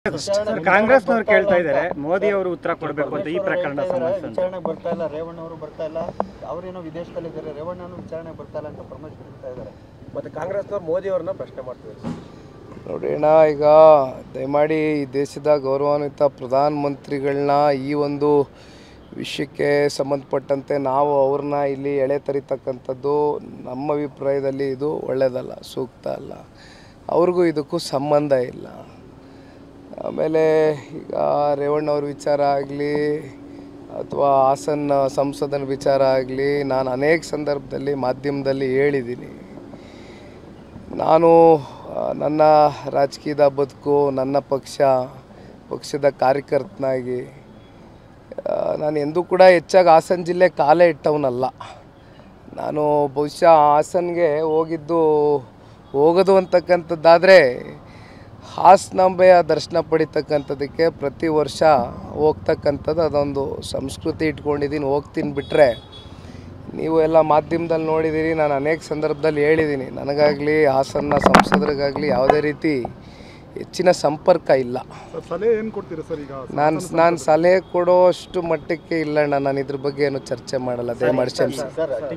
ಕಾಂಗ್ರೆಸ್ನವ್ರು ಕೇಳ್ತಾ ಇದ್ದಾರೆ ಮೋದಿ ಅವರು ಉತ್ತರ ಕೊಡಬೇಕು ಅಂತ ಈ ಪ್ರಕರಣ ಸಂಬಂಧಿಸಿದಂತೆ ವಿಚಾರಣೆಗೆ ಬರ್ತಾ ಇಲ್ಲ ರೇವಣ್ಣ ಅವರು ಬರ್ತಾ ಇಲ್ಲ ಅವರೇನೋ ವಿದೇಶದಲ್ಲಿ ಇದ್ದಾರೆ ರೇವಣ್ಣನು ವಿಚಾರಣೆಗೆ ಬರ್ತಾ ಇಲ್ಲ ಅಂತ ಪರಮೇಶ್ವರ್ ಹೇಳ್ತಾ ಇದ್ದಾರೆ ಮತ್ತೆ ಕಾಂಗ್ರೆಸ್ನವ್ರು ಮೋದಿ ಅವ್ರನ್ನ ಪ್ರಶ್ನೆ ಮಾಡ್ತೀವಿ ನೋಡಿ ಅಣ್ಣ ಈಗ ದಯಮಾಡಿ ಈ ದೇಶದ ಗೌರವಾನ್ವಿತ ಪ್ರಧಾನಮಂತ್ರಿಗಳನ್ನ ಈ ಒಂದು ವಿಷಯಕ್ಕೆ ಸಂಬಂಧಪಟ್ಟಂತೆ ನಾವು ಅವ್ರನ್ನ ಇಲ್ಲಿ ಎಳೆ ತರಿತಕ್ಕಂಥದ್ದು ನಮ್ಮ ಅಭಿಪ್ರಾಯದಲ್ಲಿ ಇದು ಒಳ್ಳೆಯದಲ್ಲ ಸೂಕ್ತ ಅಲ್ಲ ಅವ್ರಿಗೂ ಇದಕ್ಕೂ ಸಂಬಂಧ ಇಲ್ಲ ಆಮೇಲೆ ಈಗ ರೇವಣ್ಣವ್ರ ವಿಚಾರ ಆಗಲಿ ಅಥವಾ ಹಾಸನ ಸಂಸದನ ವಿಚಾರ ಆಗಲಿ ನಾನು ಅನೇಕ ಸಂದರ್ಭದಲ್ಲಿ ಮಾಧ್ಯಮದಲ್ಲಿ ಹೇಳಿದ್ದೀನಿ ನಾನು ಆ, ನನ್ನ ರಾಜಕೀಯದ ಬದುಕು ನನ್ನ ಪಕ್ಷ ಪಕ್ಷದ ಕಾರ್ಯಕರ್ತನಾಗಿ ಆ, ನಾನು ಎಂದೂ ಕೂಡ ಹೆಚ್ಚಾಗಿ ಹಾಸನ ಜಿಲ್ಲೆ ಕಾಲೇ ಇಟ್ಟವನಲ್ಲ ನಾನು ಬಹುಶಃ ಹಾಸನ್ಗೆ ಹೋಗಿದ್ದು ಹೋಗೋದು ಅಂತಕ್ಕಂಥದ್ದಾದರೆ ಹಾಸನಾಂಬೆಯ ದರ್ಶನ ಪಡಿತಕ್ಕಂಥದ್ದಕ್ಕೆ ಪ್ರತಿ ವರ್ಷ ಹೋಗ್ತಕ್ಕಂಥದ್ದು ಅದೊಂದು ಸಂಸ್ಕೃತಿ ಇಟ್ಕೊಂಡಿದ್ದೀನಿ ಹೋಗ್ತೀನಿ ಬಿಟ್ಟರೆ ನೀವು ಎಲ್ಲ ಮಾಧ್ಯಮದಲ್ಲಿ ನೋಡಿದ್ದೀರಿ ನಾನು ಅನೇಕ ಸಂದರ್ಭದಲ್ಲಿ ಹೇಳಿದ್ದೀನಿ ನನಗಾಗಲಿ ಹಾಸನ್ನ ಸಂಸದರಿಗಾಗಲಿ ಯಾವುದೇ ರೀತಿ ಹೆಚ್ಚಿನ ಸಂಪರ್ಕ ಇಲ್ಲ ಸಲಹೆ ಏನು ಕೊಡ್ತೀರಾ ಸರ್ ಈಗ ನಾನು ನಾನು ಸಲಹೆ ಕೊಡೋ ಅಷ್ಟು ಮಟ್ಟಕ್ಕೆ ಇಲ್ಲ ಅಣ್ಣ ನಾನು ಇದ್ರ ಬಗ್ಗೆ ಏನು ಚರ್ಚೆ ಮಾಡಲ್ಲ ದಯಮಾಡಿ ಕ್ಷಮಿಸಿ ಸರ್